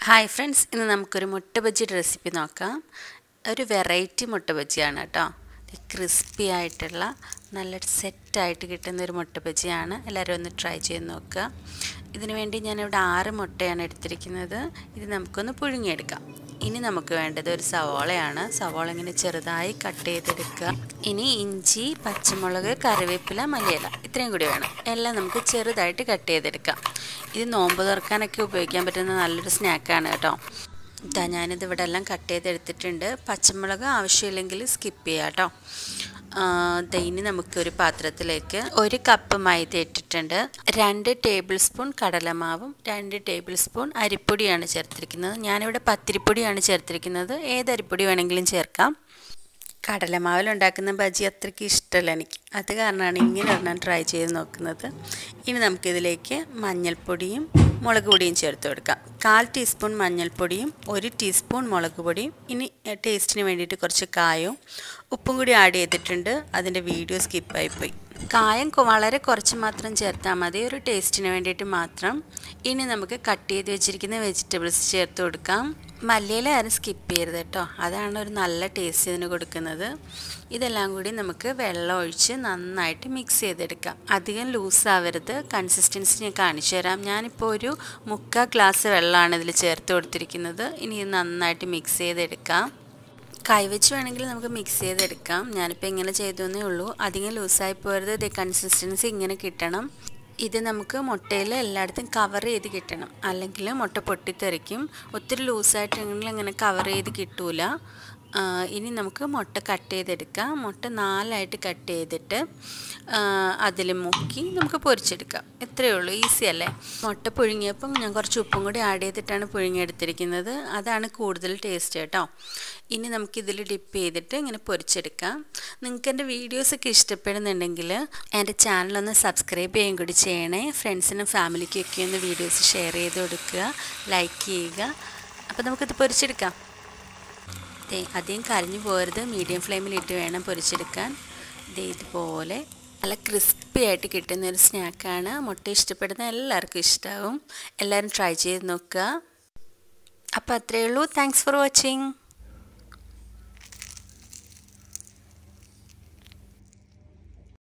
hi friends ഇന്ന് നമുക്കൊരു മുട്ട ബജിയുടെ റെസിപ്പി നോക്കാം ഒരു വെറൈറ്റി മുട്ട ബജിയാണ് കേട്ടോ ക്രിസ്പി ആയിട്ടുള്ള നല്ല സെറ്റായിട്ട് കിട്ടുന്ന ഒരു മുട്ട ബജിയാണ് എല്ലാവരും ഒന്ന് ട്രൈ ചെയ്ത് നോക്കുക ഇതിനു വേണ്ടി ഞാനിവിടെ ആറ് മുട്ടയാണ് എടുത്തിരിക്കുന്നത് ഇത് നമുക്കൊന്ന് പുഴുങ്ങിയെടുക്കാം ഇനി നമുക്ക് വേണ്ടത് ഒരു സവോളയാണ് സവോള ഇങ്ങനെ ചെറുതായി കട്ട് ചെയ്തെടുക്കുക ഇനി ഇഞ്ചി പച്ചമുളക് കറിവേപ്പില മല്ലിയില ഇത്രയും കൂടി വേണം എല്ലാം നമുക്ക് ചെറുതായിട്ട് കട്ട് ചെയ്തെടുക്കാം ഇത് നോമ്പ് തുറക്കാനൊക്കെ ഉപയോഗിക്കാൻ പറ്റുന്ന നല്ലൊരു സ്നാക്കാണ് കേട്ടോ ഇതാ ഞാനിത് ഇവിടെ എല്ലാം കട്ട് ചെയ്തെടുത്തിട്ടുണ്ട് പച്ചമുളക് ആവശ്യമില്ലെങ്കിൽ സ്കിപ്പ് ചെയ്യാം കേട്ടോ ഇനി നമുക്കൊരു പാത്രത്തിലേക്ക് ഒരു കപ്പ് മൈദ ഇട്ടിട്ടുണ്ട് രണ്ട് ടേബിൾ സ്പൂൺ കടലമാവും രണ്ട് ടേബിൾ സ്പൂൺ അരിപ്പൊടിയാണ് ചേർത്തിരിക്കുന്നത് ഞാനിവിടെ പത്തിരിപ്പൊടിയാണ് ചേർത്തിരിക്കുന്നത് ഏത് അരിപ്പൊടി വേണമെങ്കിലും ചേർക്കാം കടലമാവിൽ ഉണ്ടാക്കുന്ന ബജി അത്രയ്ക്ക് ഇഷ്ടമല്ല എനിക്ക് അത് കാരണമാണ് ഇങ്ങനെ ഒരെണ്ണം ട്രൈ ചെയ്ത് നോക്കുന്നത് ഇനി നമുക്കിതിലേക്ക് മഞ്ഞൾപ്പൊടിയും മുളക് പൊടിയും ചേർത്ത് കൊടുക്കാം കാൽ ടീസ്പൂൺ മഞ്ഞൾപ്പൊടിയും ഒരു ടീസ്പൂൺ മുളക് പൊടിയും ഇനി ടേസ്റ്റിന് വേണ്ടിയിട്ട് കുറച്ച് കായവും ഉപ്പും കൂടി ആഡ് ചെയ്തിട്ടുണ്ട് അതിൻ്റെ വീഡിയോ സ്കിപ്പായിപ്പോയി കായം വളരെ കുറച്ച് മാത്രം ചേർത്താൽ മതി ഒരു ടേസ്റ്റിന് വേണ്ടിയിട്ട് മാത്രം ഇനി നമുക്ക് കട്ട് ചെയ്ത് വെച്ചിരിക്കുന്ന വെജിറ്റബിൾസ് ചേർത്ത് കൊടുക്കാം മല്ലിയില ആരും സ്കിപ്പ് ചെയ്യരുത് കേട്ടോ അതാണ് ഒരു നല്ല ടേസ്റ്റ് ഇതിന് കൊടുക്കുന്നത് ഇതെല്ലാം കൂടി നമുക്ക് വെള്ളം ഒഴിച്ച് നന്നായിട്ട് മിക്സ് ചെയ്തെടുക്കാം അധികം ലൂസ് ആവരുത് കൺസിസ്റ്റൻസി ഞാൻ കാണിച്ചു തരാം ഞാനിപ്പോൾ ഒരു മുക്കാൽ ഗ്ലാസ് വെള്ളമാണ് ഇതിൽ ചേർത്ത് കൊടുത്തിരിക്കുന്നത് ഇനി ഇത് നന്നായിട്ട് മിക്സ് ചെയ്തെടുക്കാം കൈവച്ച് വേണമെങ്കിൽ നമുക്ക് മിക്സ് ചെയ്തെടുക്കാം ഞാനിപ്പോൾ ഇങ്ങനെ ചെയ്തേ ഉള്ളൂ അധികം ലൂസായി പോരുത് ഇത് കൺസിസ്റ്റൻസി ഇങ്ങനെ കിട്ടണം ഇത് നമുക്ക് മുട്ടയിൽ എല്ലായിടത്തും കവർ ചെയ്ത് കിട്ടണം അല്ലെങ്കിൽ മുട്ട പൊട്ടിത്തെറിക്കും ഒത്തിരി ലൂസായിട്ടെങ്കിൽ അങ്ങനെ കവർ ചെയ്ത് കിട്ടൂല ഇനി നമുക്ക് മുട്ട കട്ട് ചെയ്തെടുക്കാം മുട്ട നാലായിട്ട് കട്ട് ചെയ്തിട്ട് അതിൽ മുക്കി നമുക്ക് പൊരിച്ചെടുക്കാം എത്രയേ ഉള്ളൂ ഈസി അല്ലേ മുട്ട പുഴുങ്ങിയപ്പം ഞാൻ കുറച്ച് ഉപ്പും കൂടി ആഡ് ചെയ്തിട്ടാണ് പുഴുങ്ങിയെടുത്തിരിക്കുന്നത് അതാണ് കൂടുതൽ ടേസ്റ്റ് കേട്ടോ ഇനി നമുക്കിതിൽ ഡിപ്പ് ചെയ്തിട്ട് ഇങ്ങനെ പൊരിച്ചെടുക്കാം നിങ്ങൾക്ക് എൻ്റെ വീഡിയോസൊക്കെ ഇഷ്ടപ്പെടുന്നുണ്ടെങ്കിൽ എൻ്റെ ചാനലൊന്ന് സബ്സ്ക്രൈബ് ചെയ്യുകയും കൂടി ചെയ്യണേ ഫ്രണ്ട്സിനും ഫാമിലിക്കൊക്കെ ഒന്ന് വീഡിയോസ് ഷെയർ ചെയ്ത് കൊടുക്കുക ലൈക്ക് ചെയ്യുക അപ്പോൾ നമുക്കിത് പൊരിച്ചെടുക്കാം അധികം കരിഞ്ഞു പോകരുത് മീഡിയം ഫ്ലെയിമിലിട്ട് വേണം പൊരിച്ചെടുക്കാൻ ഇത് ഇതുപോലെ നല്ല ക്രിസ്പി ആയിട്ട് കിട്ടുന്ന ഒരു സ്നാക്കാണ് മുട്ട ഇഷ്ടപ്പെടുന്ന എല്ലാവർക്കും ഇഷ്ടമാവും എല്ലാവരും ട്രൈ ചെയ്ത് നോക്കുക അപ്പോൾ അത്രയേ ഉള്ളൂ താങ്ക്സ് ഫോർ വാച്ചിങ്